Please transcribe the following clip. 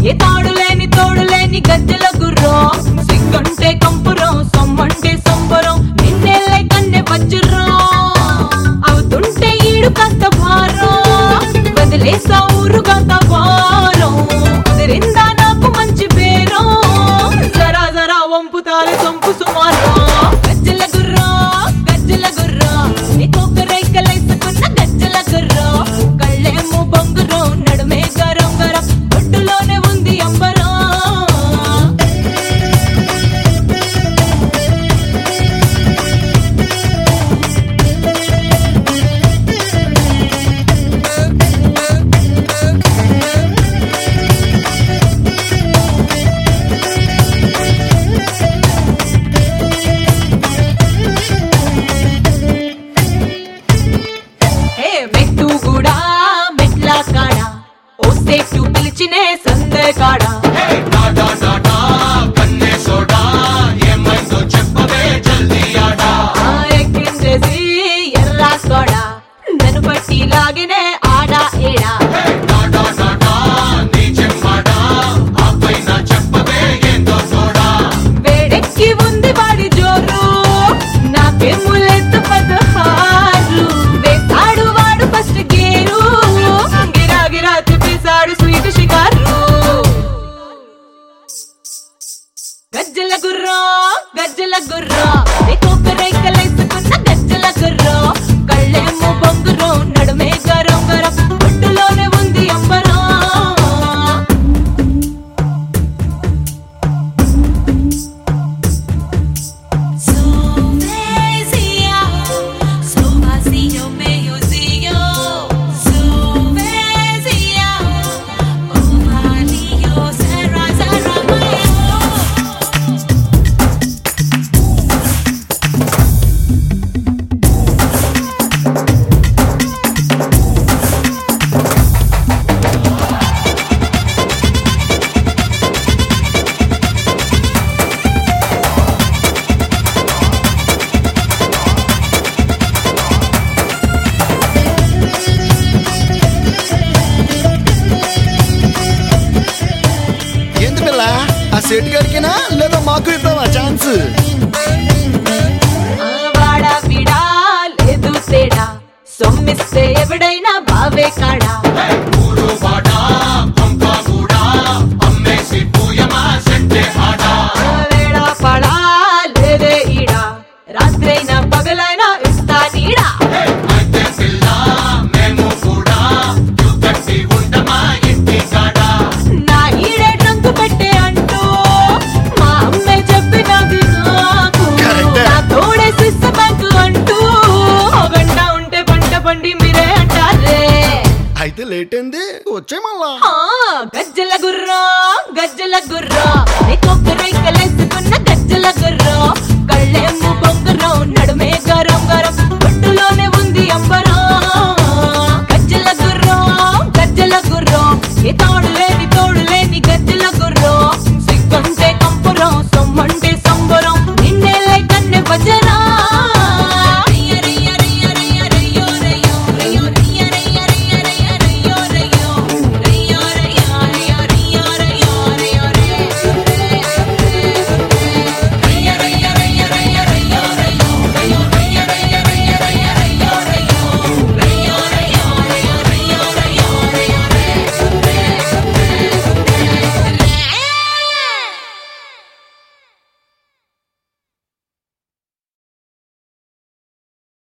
ఏ తాడు లేని తోడు లేని గజ్జల గుర్రం సిగ్గంటే కంపురం సొమ్మంటే సంబరం నిన్నెల్లే కన్నె వజ్రం అవుతుంటే ఈడు కాస్త భారం వదిలేసా ఊరు కాస్త భారం కుదిరిందా నాకు మంచి పేరం జరా జరా వంపుతాలి సొంపు సుమారం గజ్జల గుర్రం గజ్జల గుర్రం నీకొక రైకలేసుకున్న గజ్జల గుర్రం కళ్ళేమో బొంగురం నడుమే గరం గరం ఒడ్డులోనే ఉంది అంబరం హే మెట్టు కూడా మెట్ల కాడ ఓ సేటు పిలిచినే సందే కాడ టాటా టాటా కన్నే సోడా ఏమైందో చెప్పవే జల్దీ ఆడా ఆ ఎక్కించేసి ఎర్రా సోడ నన్ను పట్టి లాగినే ఆడా ఏడా టాటా టాటా నీ చెప్పాడా ఆ పైన చెప్పవే ఏందో సోడా వేడెక్కి ఉంది వాడి జోరు నాకేమో లెత్తు పదహారు వేస్తాడు వాడు ఫస్ట్ గేరు గిరా గిరా తిప్పేశాడు స్వీట్ షికారు గజ్జల గుర్రం గజ్జల గుర్రం నీకొక రైకలేసుకున్న గజ్జల గుర్రం కళ్ళేమో బొంగురం నడుమే గరం గరం ఒడ్డులోనే ఉంది అంబరం Suecia, sto vacío medio sigo. Suecia, un anillo será será mío. ఏంది పిల్ల ఆ సెట్ గడికినా లేదా మాకు ఇద్దామా ఛాన్స్ ఆ వాడా వీడా లేదు తేడా సొమ్మిస్తే ఎవడైనా బావే కాడా ఊరు వాడా పంప కూడా అమ్మేసి పూయమా సెట్టే ఆడా ఆ వేడా పడా లేదే ఈడా రాత్రైనా పగలైనా ఇస్తా నీడా అయితే పిల్ల మేము కూడా కట్టి ఉండమా ఇంటి కాడా నా ఈడే ట్రంకు పెట్టే అంటూ మా అమ్మే చెప్పినది నాకు Correct. నా తోడే సిస్ස బ్యాంకు అంటూ ఓ గంట ఉంటే పంట పండి మీరే అంటారే అయితే లేట్ అయింది వచ్చే మళ్ళా ఆ, గజ్జల గుర్రం గజ్జల గుర్రం నీకొక రైకలేసుకున్న గజ్జల గుర్రం కళ్ళేమో బొంగురం నడుమే గరం గరం ఒడ్డులోనే ఉంది అంబరం గజ్జల గుర్రం గజ్జల గుర్రం ఈ తాడు